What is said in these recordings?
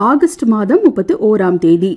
August மாதம் முப்பத்து ஓராம் தேதி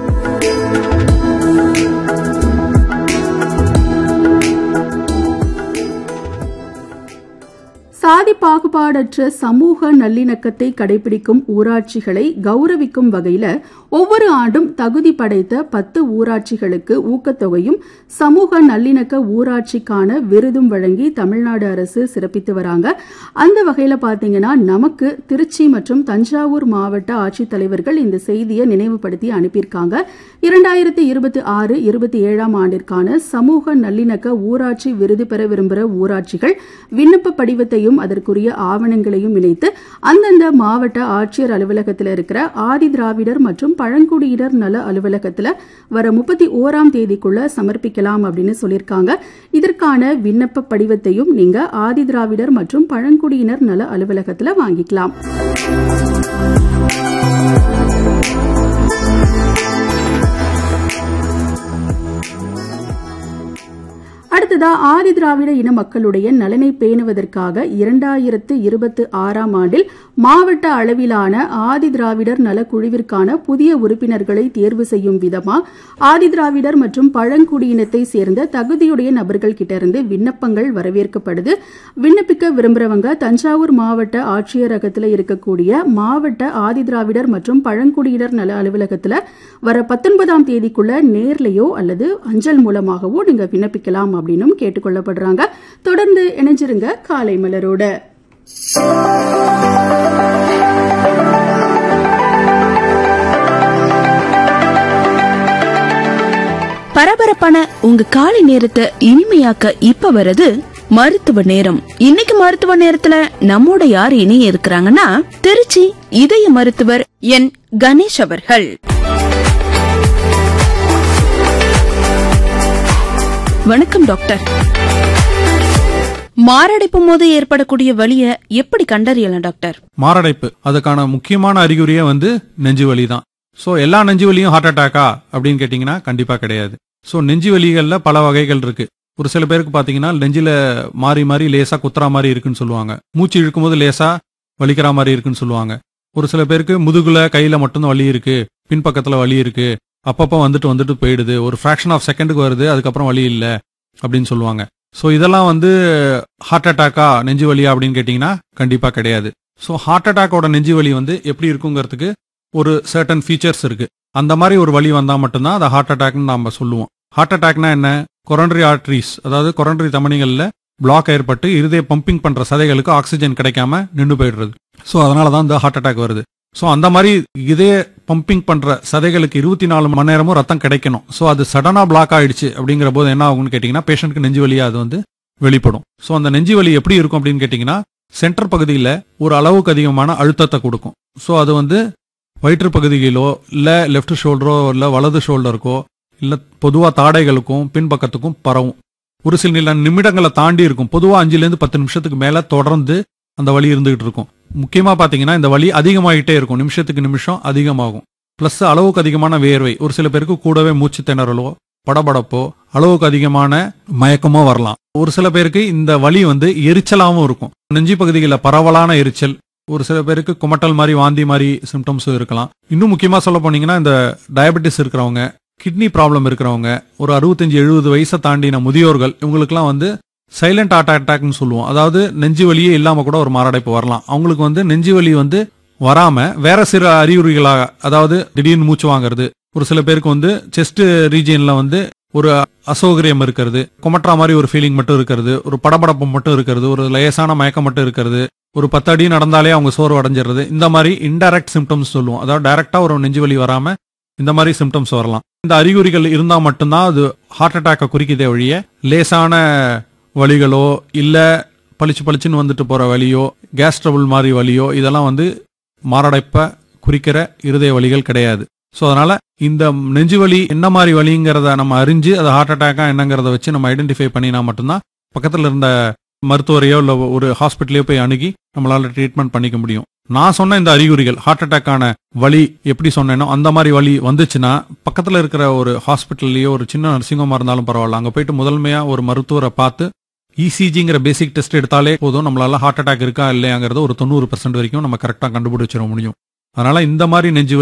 சாதி பாகுபாடற்ற சமூக நல்லிணக்கத்தை கடைபிடிக்கும் ஊராட்சிகளை கௌரவிக்கும் வகையில ஒவ்வொரு ஆண்டும் தகுதி படைத்த பத்து ஊராட்சிகளுக்கு ஊக்கத்தொகையும் சமூக நல்லிணக்க ஊராட்சிக்கான விருதும் வழங்கி தமிழ்நாடு அரசு சிறப்பித்து வராங்க அந்த வகையில பாத்தீங்கன்னா நமக்கு திருச்சி மற்றும் தஞ்சாவூர் மாவட்ட ஆட்சித்தலைவர்கள் இந்த செய்தியை நினைவுபடுத்தி அனுப்பியிருக்காங்க இரண்டாயிரத்தி இருபத்தி ஆறு இருபத்தி ஏழாம் ஆண்டிற்கான சமூக நல்லிணக்க ஊராட்சி விருது பெற விரும்புகிற ஊராட்சிகள் விண்ணப்ப படிவத்தையும் அதற்குரிய ஆவணங்களையும் இணைத்து அந்தந்த மாவட்ட ஆட்சியர் அலுவலகத்தில் இருக்கிற ஆதி திராவிடர் மற்றும் பழங்குடியினர் நல அலுவலகத்தில் வர முப்பத்தி ஓராம் தேதிக்குள்ள சமர்ப்பிக்கலாம் அப்படின்னு சொல்லியிருக்காங்க இதற்கான விண்ணப்ப படிவத்தையும் நீங்க ஆதி திராவிடர் மற்றும் பழங்குடியினர் நல அலுவலகத்தில் வாங்கிக்கலாம் அடுத்ததா ஆதி திராவிட இன மக்களுடைய நலனை பேணுவதற்காக இரண்டாயிரத்து இருபத்தி ஆறாம் ஆண்டில் மாவட்ட அளவிலான ஆதி திராவிடர் நலக்குழுவிற்கான புதிய உறுப்பினர்களை தேர்வு செய்யும் விதமா ஆதி திராவிடர் மற்றும் பழங்குடியினத்தை சேர்ந்த தகுதியுடைய நபர்கள் கிட்ட இருந்து விண்ணப்பங்கள் வரவேற்கப்படுது விண்ணப்பிக்க விரும்புறவங்க தஞ்சாவூர் மாவட்ட ஆட்சியரகத்தில் இருக்கக்கூடிய மாவட்ட ஆதி திராவிடர் மற்றும் பழங்குடியினர் நல அலுவலகத்தில் வர பத்தொன்பதாம் தேதிக்குள்ள நேர்லையோ அல்லது அஞ்சல் மூலமாகவோ நீங்க விண்ணப்பிக்கலாம் அப்படின்னும் கேட்டுக்கொள்ளப்படுறாங்க தொடர்ந்து இணைஞ்சிருங்க காலை மலரோட பரபரப்பான உங்க காலை நேரத்தை இனிமையாக்க இப்ப வருது மருத்துவ நேரம் இன்னைக்கு மருத்துவ நேரத்துல நம்மோட யார் இணைய இருக்கிறாங்கன்னா திருச்சி இதய மருத்துவர் என் கணேஷ் அவர்கள் வணக்கம் டாக்டர் மாரடைப்பு போது ஏற்படக்கூடிய வலிய எப்படி கண்டறியலாம் டாக்டர் மாரடைப்பு அதுக்கான முக்கியமான அறிகுறியே வந்து நெஞ்சு வலி தான் ஸோ எல்லா நெஞ்சு வலியும் ஹார்ட் அட்டாக்கா அப்படின்னு கேட்டிங்கன்னா கண்டிப்பாக கிடையாது ஸோ நெஞ்சு வலிகளில் பல வகைகள் இருக்கு ஒரு சில பேருக்கு பார்த்தீங்கன்னா நெஞ்சில மாறி மாறி லேசா குத்துற மாதிரி இருக்குன்னு சொல்லுவாங்க மூச்சு இழுக்கும்போது லேசா வலிக்கிற மாதிரி இருக்குன்னு சொல்லுவாங்க ஒரு சில பேருக்கு முதுகுல கையில மட்டும்தான் வலி இருக்கு பின்பக்கத்துல வலி இருக்கு அப்பப்போ வந்துட்டு வந்துட்டு போயிடுது ஒரு ஃபிராக்ஷன் ஆஃப் செகண்டுக்கு வருது அதுக்கப்புறம் வலி இல்லை அப்படின்னு சொல்லுவாங்க ஸோ இதெல்லாம் வந்து ஹார்ட் அட்டாக்கா நெஞ்சு வலியா அப்படின்னு கேட்டிங்கன்னா கண்டிப்பாக கிடையாது ஸோ ஹார்ட் அட்டாக்கோட நெஞ்சு வலி வந்து எப்படி இருக்குங்கிறதுக்கு ஒரு சர்டன் ஃபீச்சர்ஸ் இருக்கு அந்த மாதிரி ஒரு வலி வந்தால் மட்டும்தான் அதை ஹார்ட் அட்டாக்னு நம்ம சொல்லுவோம் ஹார்ட் அட்டாக்னா என்ன கொரண்டரி ஆர்ட்ரிஸ் அதாவது கொரண்டரி தமனிகளில் பிளாக் ஏற்பட்டு இருதய பம்பிங் பண்ற சதைகளுக்கு ஆக்சிஜன் கிடைக்காம நின்று போயிடுறது ஸோ அதனால தான் இந்த ஹார்ட் அட்டாக் வருது ஸோ அந்த மாதிரி இதய பம்பிங் பண்ற சதைகளுக்கு இருபத்தி நாலு மணி நேரமும் ரத்தம் கிடைக்கணும் ஸோ அது சடனா பிளாக் ஆயிடுச்சு அப்படிங்கிற போது என்ன ஆகும்னு கேட்டிங்கன்னா பேஷண்ட்க்கு நெஞ்சு வலியா அது வந்து வெளிப்படும் ஸோ அந்த நெஞ்சு வலி எப்படி இருக்கும் அப்படின்னு கேட்டிங்கன்னா சென்டர் பகுதியில் ஒரு அளவுக்கு அதிகமான அழுத்தத்தை கொடுக்கும் ஸோ அது வந்து வயிற்று பகுதியிலோ இல்லை லெஃப்ட் ஷோல்டரோ இல்லை வலது ஷோல்டருக்கோ இல்லை பொதுவாக தாடைகளுக்கும் பின்பக்கத்துக்கும் பரவும் ஒரு சில நில நிமிடங்களை தாண்டி இருக்கும் பொதுவாக அஞ்சுலேருந்து பத்து நிமிஷத்துக்கு மேலே தொடர்ந்து அந்த வலி இருந்துகிட்டு இருக்கும் முக்கியமாக பார்த்தீங்கன்னா இந்த வலி அதிகமாகிட்டே இருக்கும் நிமிஷத்துக்கு நிமிஷம் அதிகமாகும் ப்ளஸ் அளவுக்கு அதிகமான வேர்வை ஒரு சில பேருக்கு கூடவே மூச்சு திணறலோ படபடப்போ அளவுக்கு அதிகமான மயக்கமோ வரலாம் ஒரு சில பேருக்கு இந்த வலி வந்து எரிச்சலாகவும் இருக்கும் நெஞ்சு பகுதிகளில் பரவலான எரிச்சல் ஒரு சில பேருக்கு குமட்டல் மாதிரி வாந்தி மாதிரி சிம்டம்ஸும் இருக்கலாம் இன்னும் முக்கியமா சொல்ல போனீங்கன்னா இந்த டயபெட்டிஸ் இருக்கிறவங்க கிட்னி ப்ராப்ளம் இருக்கிறவங்க ஒரு அறுபத்தஞ்சு எழுபது வயசை தாண்டின முதியோர்கள் இவங்களுக்குலாம் வந்து சைலண்ட் ஹார்ட் அட்டாக்னு சொல்லுவோம் அதாவது நெஞ்சு வலியே இல்லாம கூட ஒரு மாரடைப்பு வரலாம் அவங்களுக்கு வந்து நெஞ்சு வலி வந்து வராம வேற சில அறிகுறிகளாக அதாவது திடீர்னு மூச்சு வாங்குறது ஒரு சில பேருக்கு வந்து செஸ்ட் ரீஜியன்ல வந்து ஒரு அசௌகரியம் இருக்கிறது குமட்டுற மாதிரி ஒரு ஃபீலிங் மட்டும் இருக்கிறது ஒரு படபடப்பு மட்டும் இருக்கிறது ஒரு லேசான மயக்கம் மட்டும் இருக்கிறது ஒரு பத்து அடி நடந்தாலே அவங்க சோர்வு அடைஞ்சிடுறது இந்த மாதிரி இன்டைரக்ட் சிம்டம்ஸ் சொல்லுவோம் அதாவது டைரக்டா ஒரு நெஞ்சு வலி வராம இந்த மாதிரி சிம்டம்ஸ் வரலாம் இந்த அறிகுறிகள் இருந்தா மட்டும்தான் அது ஹார்ட் அட்டாக்கை குறிக்குதே ஒழிய லேசான வலிகளோ இல்ல பளிச்சு பளிச்சுன்னு வந்துட்டு போற வலியோ கேஸ் ட்ரபிள் மாதிரி வலியோ இதெல்லாம் வந்து மாரடைப்பை குறிக்கிற இருதய வலிகள் கிடையாது ஸோ அதனால இந்த நெஞ்சு வலி என்ன மாதிரி வலிங்கிறத நம்ம அறிஞ்சு அது ஹார்ட் அட்டாக்கா என்னங்கிறத வச்சு நம்ம ஐடென்டிஃபை பண்ணினா மட்டும்தான் பக்கத்தில் இருந்த மருத்துவரையோ இல்லை ஒரு ஹாஸ்பிட்டலையோ போய் அணுகி நம்மளால ட்ரீட்மெண்ட் பண்ணிக்க முடியும் நான் சொன்ன இந்த அறிகுறிகள் ஹார்ட் அட்டாக்கான வலி எப்படி சொன்னேனோ அந்த மாதிரி வலி வந்துச்சுன்னா பக்கத்தில் இருக்கிற ஒரு ஹாஸ்பிட்டல்லையோ ஒரு சின்ன நர்சிங்கமாக இருந்தாலும் பரவாயில்ல அங்கே போயிட்டு முதன்மையா ஒரு மருத்துவரை பார்த்து இசிஜிங்கிற பேசிக் டெஸ்ட் எடுத்தாலே போதும் நம்மளால ஹார்ட் அட்டாக் இருக்கா இல்லையாங்கிறத ஒரு தொண்ணூறு பர்சன்ட் வரைக்கும் நம்ம கரெக்டாக கண்டுபிடிச்சிட முடியும் அதனால இந்த மாதிரி நெஞ்சு